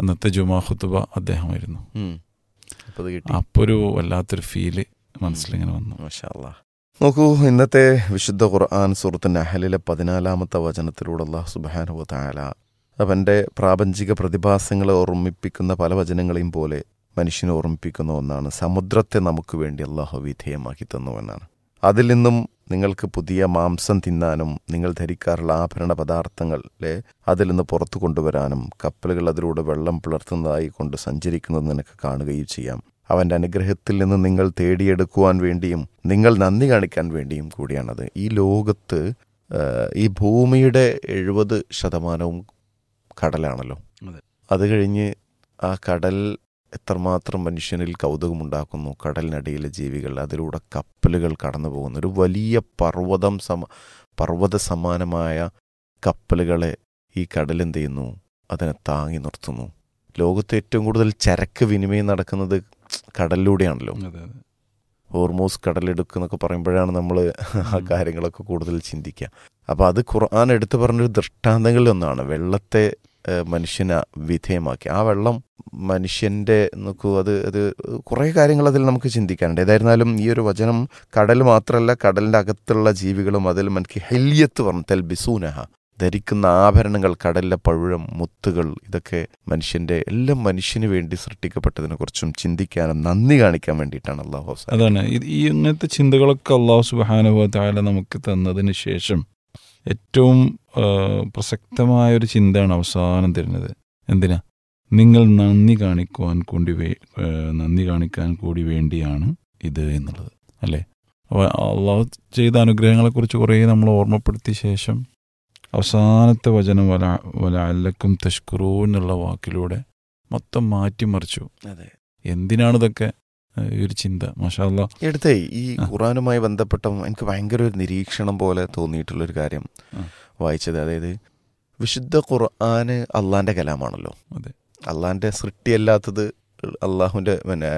അന്നത്തെ ജുമാ ഖുത്തുബ അദ്ദേഹമായിരുന്നു ഉം. അപ്പൊ അത് കിട്ടി അപ്പോൾ ഒരു വല്ലാത്തൊരു ഫീല് മനസ്സിലിങ്ങനെ വന്നു മാഷാ അല്ലാ. നോക്കൂ ഇന്നത്തെ വിശുദ്ധ ഖുർആൻ സൂറത്ത് നഹലിലെ പതിനാലാമത്തെ വചനത്തിലൂടെ അള്ളാഹു സുബാനുവ താല അവൻ്റെ പ്രാപഞ്ചിക പ്രതിഭാസങ്ങളെ ഓർമ്മിപ്പിക്കുന്ന പല വചനങ്ങളെയും പോലെ മനുഷ്യനെ ഓർമ്മിപ്പിക്കുന്ന ഒന്നാണ് സമുദ്രത്തെ നമുക്ക് വേണ്ടി അള്ളാഹു വിധേയമാക്കി തന്നു എന്നാണ് അതിൽ നിന്നും നിങ്ങൾക്ക് പുതിയ മാംസം തിന്നാനും നിങ്ങൾ ധരിക്കാറുള്ള ആഭരണ പദാർത്ഥങ്ങളെ അതിൽ നിന്ന് പുറത്തു കൊണ്ടുവരാനും കപ്പലുകൾ അതിലൂടെ വെള്ളം പിളർത്തുന്നതായി കൊണ്ട് സഞ്ചരിക്കുന്നത് നിനക്ക് കാണുകയും ചെയ്യാം അവൻ്റെ അനുഗ്രഹത്തിൽ നിന്ന് നിങ്ങൾ തേടിയെടുക്കുവാൻ വേണ്ടിയും നിങ്ങൾ നന്ദി കാണിക്കാൻ വേണ്ടിയും കൂടിയാണത് ഈ ലോകത്ത് ആ, ഈ ഭൂമിയുടെ എഴുപത് ശതമാനവും കടലാണല്ലോ അതെ. അത് കഴിഞ്ഞ് ആ കടൽ എത്രമാത്രം മനുഷ്യനിൽ കൗതുകമുണ്ടാക്കുന്നു കടലിനടിയിലെ ജീവികൾ അതിലൂടെ കപ്പലുകൾ കടന്നു പോകുന്നു ഒരു വലിയ പർവ്വതം സമ പർവ്വത സമാനമായ കപ്പലുകളെ ഈ കടൽ എന്ത് ചെയ്യുന്നു അതിനെ താങ്ങി നിർത്തുന്നു ലോകത്ത് ഏറ്റവും കൂടുതൽ ചരക്ക് വിനിമയം നടക്കുന്നത് കടലിലൂടെയാണല്ലോ അതെ അതെ ഹോർമോസ് കടലെടുക്കുക എന്നൊക്കെ പറയുമ്പോഴാണ് നമ്മൾ ആ കാര്യങ്ങളൊക്കെ കൂടുതൽ ചിന്തിക്കുക അപ്പോൾ അത് ഖുർആൻ എടുത്തു പറഞ്ഞൊരു ദൃഷ്ടാന്തങ്ങളിൽ ഒന്നാണ് വെള്ളത്തെ ഏഹ്, മനുഷ്യനെ വിധേയമാക്കി ആ വെള്ളം മനുഷ്യൻ്റെ നോക്കൂ അത് അത് കുറേ കാര്യങ്ങൾ അതിൽ നമുക്ക് ചിന്തിക്കാനുണ്ട് ഏതായിരുന്നാലും ഈ ഒരു വചനം കടൽ മാത്രമല്ല കടലിൻ്റെ അകത്തുള്ള ജീവികളും അതിൽ മനക്ക് ഹെല്യത്ത് പറഞ്ഞു തെൽ ബിസൂനഹ ധരിക്കുന്ന ആഭരണങ്ങൾ കടലിലെ പഴുഴം മുത്തുകൾ ഇതൊക്കെ മനുഷ്യന്റെ എല്ലാം മനുഷ്യന് വേണ്ടി സൃഷ്ടിക്കപ്പെട്ടതിനെ കുറിച്ചും ചിന്തിക്കാനും നന്ദി കാണിക്കാൻ വേണ്ടിയിട്ടാണ് അള്ളാഹു അവസാനം അതാണ് ഇത് ഈ ഇങ്ങനത്തെ ചിന്തകളൊക്കെ അള്ളാഹു സുബാനുഭവ താല നമുക്ക് തന്നതിന് ശേഷം ഏറ്റവും ആ, പ്രസക്തമായ ഒരു ചിന്തയാണ് അവസാനം തരുന്നത് എന്തിനാ നിങ്ങൾ നന്ദി കാണിക്കുവാൻ കൂടി വേ ആ, നന്ദി കാണിക്കാൻ കൂടി വേണ്ടിയാണ് ഇത് എന്നുള്ളത് അല്ലേ അപ്പോൾ അള്ളാഹു ചെയ്ത അനുഗ്രഹങ്ങളെക്കുറിച്ച് കുറേ നമ്മൾ ഓർമ്മപ്പെടുത്തിയ ശേഷം അവസാനത്തെ വചനം വല വല അല്ലക്കും തഷ്കുറൂ എന്നുള്ള വാക്കിലൂടെ മൊത്തം മാറ്റിമറിച്ചു അതെ എന്തിനാണ് ഇതൊക്കെ ആ, ഈ ഒരു ചിന്ത മാഷാ അല്ലാ എടുത്തേ ഈ ആ. ഖുറാനുമായി ബന്ധപ്പെട്ട എനിക്ക് ഭയങ്കര ഒരു നിരീക്ഷണം പോലെ തോന്നിയിട്ടുള്ളൊരു കാര്യം ആ. വായിച്ചത് അതായത് വിശുദ്ധ ഖുർആന് അള്ളാന്റെ കലാമാണല്ലോ അതെ. അള്ളാന്റെ സൃഷ്ടിയല്ലാത്തത് അള്ളാഹുവിന്റെ പിന്നെ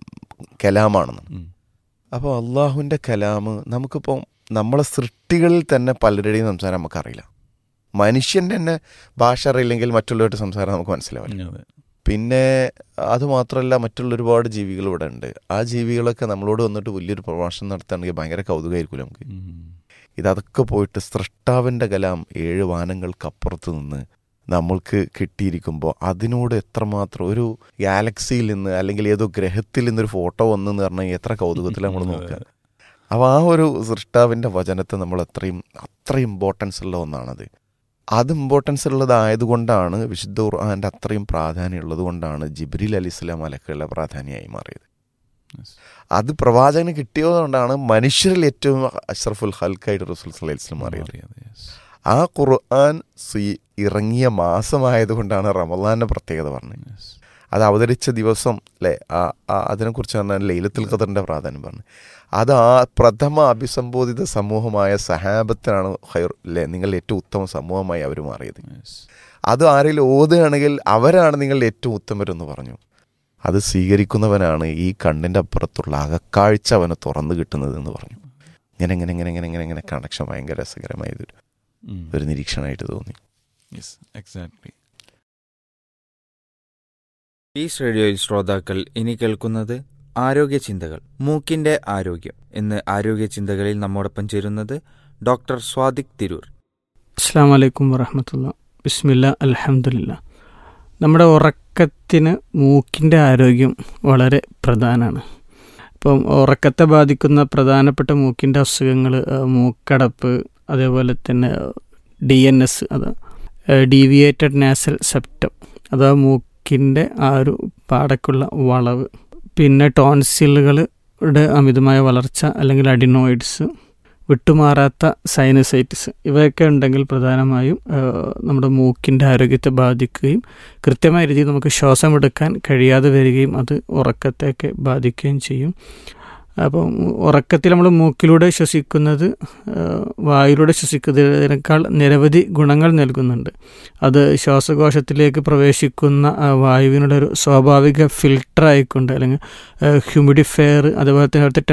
കലാമാണെന്ന് ഉം. അപ്പോൾ അള്ളാഹുവിന്റെ കലാമ് നമുക്കിപ്പം നമ്മളെ സൃഷ്ടികളിൽ തന്നെ പലരുടെയും സംസാരം നമുക്കറിയില്ല മനുഷ്യന്റെ തന്നെ ഭാഷ അറിയില്ലെങ്കിൽ മറ്റുള്ളവരുടെ സംസാരം നമുക്ക് മനസ്സിലാവില്ല അതെ പിന്നെ അതുമാത്രമല്ല മറ്റുള്ള ഒരുപാട് ജീവികൾ ഇവിടെ ഉണ്ട് ആ ജീവികളൊക്കെ നമ്മളോട് വന്നിട്ട് വലിയൊരു പ്രഭാഷണം നടത്തുകയാണെങ്കിൽ ഭയങ്കര കൗതുകമായിരിക്കും നമുക്ക് ഉം. ഇതൊക്കെ പോയിട്ട് സൃഷ്ടാവിൻ്റെ കലാം ഏഴ് വാനങ്ങൾക്കപ്പുറത്ത് നിന്ന് നമ്മൾക്ക് കിട്ടിയിരിക്കുമ്പോൾ അതിനോട് എത്രമാത്രം ഒരു ഗാലക്സിയിൽ നിന്ന് അല്ലെങ്കിൽ ഏതോ ഗ്രഹത്തിൽ നിന്നൊരു ഫോട്ടോ വന്നെന്ന് പറഞ്ഞാൽ എത്ര കൗതുകത്തിൽ നമ്മൾ നോക്കുക അപ്പോൾ ആ ഒരു സൃഷ്ടാവിൻ്റെ വചനത്തെ നമ്മൾ അത്രയും അത്ര ഇമ്പോർട്ടൻസ് ഉള്ള ഒന്നാണത് അത് ഇമ്പോർട്ടൻസ് ഉള്ളതായതുകൊണ്ടാണ് വിശുദ്ധ ഖുർആാൻ്റെ അത്രയും പ്രാധാന്യം ഉള്ളത് കൊണ്ടാണ് ജിബ്രീൽ അലി ഇസ്ലാം അലക്കുള്ള പ്രാധാന്യമായി മാറിയത് Yes. അത് പ്രവാചകന് കിട്ടിയതുകൊണ്ടാണ് മനുഷ്യരിൽ ഏറ്റവും അഷ്റഫുൽ ഹൽക്കായിട്ട് റസൂൽ സല്ലല്ലാഹു അലൈഹി വസല്ലം മാറിയത് മാറിയത്, yes. ആ ഖുർആൻ സ്വീ- ഇറങ്ങിയ മാസമായതുകൊണ്ടാണ് റമദാന്റെ പ്രത്യേകത പറഞ്ഞത് Yes. അത് അവതരിച്ച ദിവസം അല്ലേ ആ ആ- അതിനെക്കുറിച്ച് പറഞ്ഞാൽ ലൈലത്തുൽ ഖദറിന്റെ പ്രാധാന്യം പറഞ്ഞു അത് ആ പ്രഥമ അഭിസംബോധിത സമൂഹമായ സഹാബത്തിനാണ് ഹൈർ അല്ലേ നിങ്ങൾ ഏറ്റവും ഉത്തമ സമൂഹമായി അവർ മാറിയത് Yes. അത് ആരെങ്കിലും ഓതുകയാണെങ്കിൽ അവരാണ് നിങ്ങളുടെ ഏറ്റവും ഉത്തമരെന്ന് പറഞ്ഞു അത് സ്വീകരിക്കുന്നവനാണ് ഈ കണ്ണിൻ്റെ അപ്പുറത്തുള്ള അകക്കാഴ്ച അവന് തുറന്നു കിട്ടുന്നത് എന്ന് പറഞ്ഞു ഇങ്ങനെ ഇങ്ങനെ ഇങ്ങനെ ഇങ്ങനെ ഇങ്ങനെ ഇങ്ങനെ കണക്ഷൻ ഭയങ്കര രസകരമായതൊരു ഉം. ഒരു നിരീക്ഷണമായിട്ട് തോന്നി Yes, exactly. പീസ് റേഡിയോയിൽ ശ്രോതാക്കൾ ഇനി കേൾക്കുന്നത് ആരോഗ്യ ചിന്തകൾ മൂക്കിന്റെ ആരോഗ്യം എന്ന് ആരോഗ്യ ചിന്തകളിൽ നമ്മോടൊപ്പം ചേരുന്നത് ഡോക്ടർ സ്വാദിക് തിരൂർ അസ്സാം വലൈക്കും വറഹമത്തുള്ള ബിസ്മില്ല അൽഹംദുലില്ല നമ്മുടെ ഉറക്കത്തിന് മൂക്കിൻ്റെ ആരോഗ്യം വളരെ പ്രധാനമാണ് ഇപ്പം ഉറക്കത്തെ ബാധിക്കുന്ന പ്രധാനപ്പെട്ട മൂക്കിൻ്റെ അസുഖങ്ങൾ മൂക്കടപ്പ് അതേപോലെ തന്നെ ഡി എൻ എസ് അത് ഡീവിയേറ്റഡ് നാസൽ സെപ്റ്റം അഥവാ മൂക്കിൻ്റെ ആ ഒരു പാടക്കുള്ള വളവ് പിന്നെ ടോൺസിലുകളുടെ അമിതമായ വളർച്ച അല്ലെങ്കിൽ അഡിനോയിഡ്സ് വിട്ടുമാറാത്ത സൈനസൈറ്റിസ് ഇവയൊക്കെ ഉണ്ടെങ്കിൽ പ്രധാനമായും ആ, നമ്മുടെ മൂക്കിൻ്റെ ആരോഗ്യത്തെ ബാധിക്കുകയും കൃത്യമായ രീതിയിൽ നമുക്ക് ശ്വാസമെടുക്കാൻ കഴിയാതെ വരികയും അത് ഉറക്കത്തെയൊക്കെ ബാധിക്കുകയും ചെയ്യും അപ്പം ഉറക്കത്തിൽ നമ്മൾ മൂക്കിലൂടെ ശ്വസിക്കുന്നത് ആ, വായുവിലൂടെ ശ്വസിക്കുന്നതിനേക്കാൾ നിരവധി ഗുണങ്ങൾ നൽകുന്നുണ്ട് അത് ശ്വാസകോശത്തിലേക്ക് പ്രവേശിക്കുന്ന ആ വായുവിനുള്ള ഒരു സ്വാഭാവിക ഫിൽട്ടർ ആയിക്കൊണ്ട് അല്ലെങ്കിൽ ഹ്യൂമിഡിഫയർ അതുപോലെ തന്നെ അവിടുത്തെ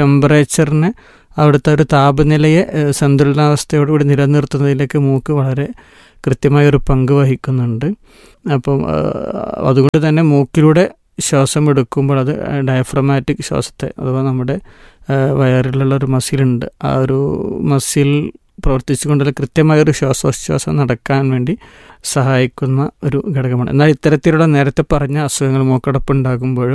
ടെമ്പറേച്ചറിനെ അവിടുത്തെ ഒരു താപനിലയെ ഏഹ്, സന്തുലനാവസ്ഥയോടുകൂടി നിലനിർത്തുന്നതിലേക്ക് മൂക്ക് വളരെ കൃത്യമായൊരു പങ്ക് വഹിക്കുന്നുണ്ട് അപ്പം ആ, അതുകൊണ്ട് തന്നെ മൂക്കിലൂടെ ശ്വാസം എടുക്കുമ്പോൾ അത് ഡയഫ്രമാറ്റിക് ശ്വാസത്തെ അഥവാ നമ്മുടെ ആ, വയറിലുള്ള ഒരു മസിലുണ്ട് ആ ഒരു മസിൽ പ്രവർത്തിച്ചുകൊണ്ടുള്ള കൃത്യമായൊരു ശ്വാസോച്ഛ്വാസം നടക്കാൻ വേണ്ടി സഹായിക്കുന്ന ഒരു ഘടകമാണ് എന്നാൽ ഇത്തരത്തിലുള്ള നേരത്തെ പറഞ്ഞ അസുഖങ്ങൾ മൂക്കടപ്പ് ഉണ്ടാകുമ്പോഴോ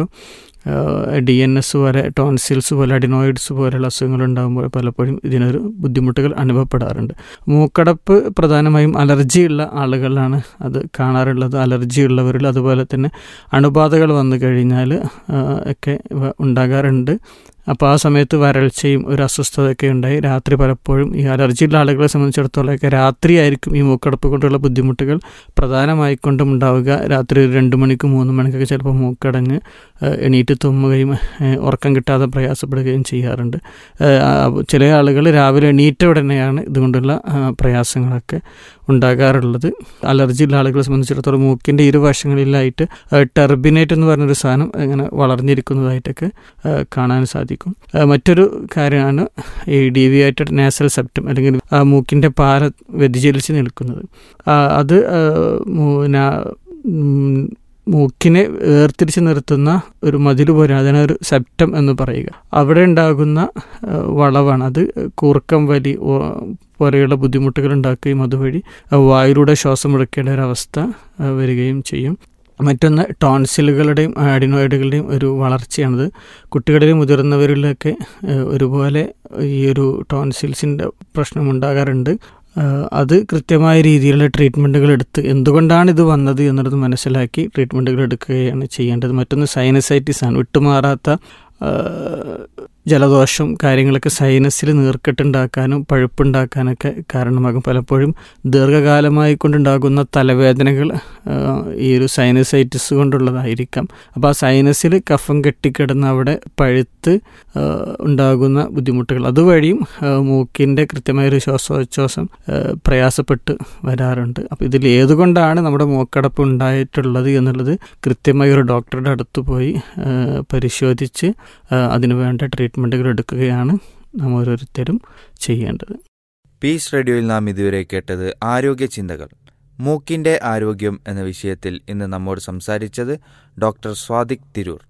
ഡി എൻ എസ് പോലെ ടോൺസിൽസ് പോലെ അഡിനോയിഡ്സ് പോലെയുള്ള അസുഖങ്ങൾ ഉണ്ടാകുമ്പോൾ പലപ്പോഴും ഇതിനൊരു ബുദ്ധിമുട്ടുകൾ അനുഭവപ്പെടാറുണ്ട് മൂക്കടപ്പ് പ്രധാനമായും അലർജി ഉള്ള ആളുകളിലാണ് അത് കാണാറുള്ളത് അലർജി ഉള്ളവരിൽ അതുപോലെ തന്നെ അണുബാധകൾ വന്നു കഴിഞ്ഞാൽ ആ, ഒക്കെ ഇവ ഉണ്ടാകാറുണ്ട് അപ്പോൾ ആ സമയത്ത് വരൾച്ചയും ഒരു അസ്വസ്ഥതയൊക്കെ ഉണ്ടായി രാത്രി പലപ്പോഴും ഈ അലർജിയുള്ള ആളുകളെ സംബന്ധിച്ചിടത്തോളമൊക്കെ രാത്രിയായിരിക്കും ഈ മൂക്കടപ്പ് കൊണ്ടുള്ള ബുദ്ധിമുട്ടുകൾ പ്രധാനമായിക്കൊണ്ടും ഉണ്ടാവുക രാത്രി ഒരു രണ്ട് മണിക്ക് മൂന്ന് മണിക്കൊക്കെ ചിലപ്പോൾ മൂക്കടഞ്ഞ് ഏഹ്, എണീറ്റ് തുമ്മുകയും ഏഹ്, ഉറക്കം കിട്ടാതെ പ്രയാസപ്പെടുകയും ചെയ്യാറുണ്ട് ഏഹ്, ആ, ചില ആളുകൾ രാവിലെ എണീറ്റ ഉടനെയാണ് ഇതുകൊണ്ടുള്ള ആ, പ്രയാസങ്ങളൊക്കെ ഉണ്ടാകാറുള്ളത് അലർജി ഉള്ള ആളുകളെ സംബന്ധിച്ചിടത്തോളം മൂക്കിൻ്റെ ഇരുവശങ്ങളിലായിട്ട് ടെർബിനേറ്റ് എന്ന് പറഞ്ഞൊരു സാധനം ഇങ്ങനെ വളർന്നിരിക്കുന്നതായിട്ടൊക്കെ ആ, കാണാൻ സാധിക്കും ആ, മറ്റൊരു കാര്യമാണ് ഈ ഡീവിയേറ്റഡ് നാസൽ സെപ്റ്റം അല്ലെങ്കിൽ ആ മൂക്കിൻ്റെ പാല വ്യതിചലിച്ച് നിൽക്കുന്നത് ആ, അത് ആ, മൂ- നാ- ഉം, മൂക്കിനെ വേർതിരിച്ച് നിർത്തുന്ന ഒരു മതിൽ പോലെ അതിനെ ഒരു സെപ്റ്റം എന്ന് പറയുക അവിടെ ഉണ്ടാകുന്ന ആ, വളവാണ് അത് കൂർക്കം വലി ഓ- പോലെയുള്ള ബുദ്ധിമുട്ടുകൾ ഉണ്ടാക്കുകയും അതുവഴി ആ, വായിലൂടെ ശ്വാസം എടുക്കേണ്ട ഒരവസ്ഥ ആ, വരികയും ചെയ്യും മറ്റൊന്ന് ടോൺസിലുകളുടെയും അഡിനോയിഡുകളുടെയും ഒരു വളർച്ചയാണത് കുട്ടികളിലും മുതിർന്നവരിലൊക്കെ ഏഹ്, ഒരുപോലെ ഈ ഒരു ടോൺസിൽസിൻ്റെ പ്രശ്നം ഉണ്ടാകാറുണ്ട് ഏഹ്, അത് കൃത്യമായ രീതിയിലുള്ള ട്രീറ്റ്മെൻറ്റുകൾ എടുത്ത് എന്തുകൊണ്ടാണ് ഇത് വന്നത് എന്നുള്ളത് മനസ്സിലാക്കി ട്രീറ്റ്മെൻറ്റുകൾ എടുക്കുകയാണ് ചെയ്യേണ്ടത് മറ്റൊന്ന് സൈനസൈറ്റിസ് ആണ് വിട്ടുമാറാത്ത ഏഹ്, ജലദോഷം കാര്യങ്ങളൊക്കെ സൈനസിൽ നീർക്കെട്ടുണ്ടാക്കാനും പഴുപ്പുണ്ടാക്കാനൊക്കെ കാരണമാകും പലപ്പോഴും ദീർഘകാലമായി കൊണ്ടുണ്ടാകുന്ന തലവേദനകൾ ആ, ഈ ഒരു സൈനസൈറ്റിസ് കൊണ്ടുള്ളതായിരിക്കാം അപ്പോൾ ആ സൈനസിൽ കഫം കെട്ടിക്കിടന്ന് അവിടെ പഴുത്ത് ആ, ഉണ്ടാകുന്ന ബുദ്ധിമുട്ടുകൾ അതുവഴിയും ആ, മൂക്കിൻ്റെ കൃത്യമായൊരു ശ്വാസോച്ഛ്വാസം ആ, പ്രയാസപ്പെട്ട് വരാറുണ്ട് അപ്പോൾ ഇതിൽ ഏതുകൊണ്ടാണ് നമ്മുടെ മൂക്കടപ്പ് ഉണ്ടായിട്ടുള്ളത് എന്നുള്ളത് കൃത്യമായി ഒരു ഡോക്ടറുടെ അടുത്ത് പോയി ആ, പരിശോധിച്ച് ആ, അതിനു വേണ്ട ട്രീറ്റ്മെൻറ്റുകൾ എടുക്കുകയാണ് നാം ഓരോരുത്തരും ചെയ്യേണ്ടത് പീസ് റേഡിയോയിൽ നാം ഇതുവരെ കേട്ടത് ആരോഗ്യ ചിന്തകൾ മൂക്കിന്റെ ആരോഗ്യം എന്ന വിഷയത്തിൽ ഇന്ന് നമ്മോട് സംസാരിച്ചത് ഡോക്ടർ സ്വാദിക് തിരൂർ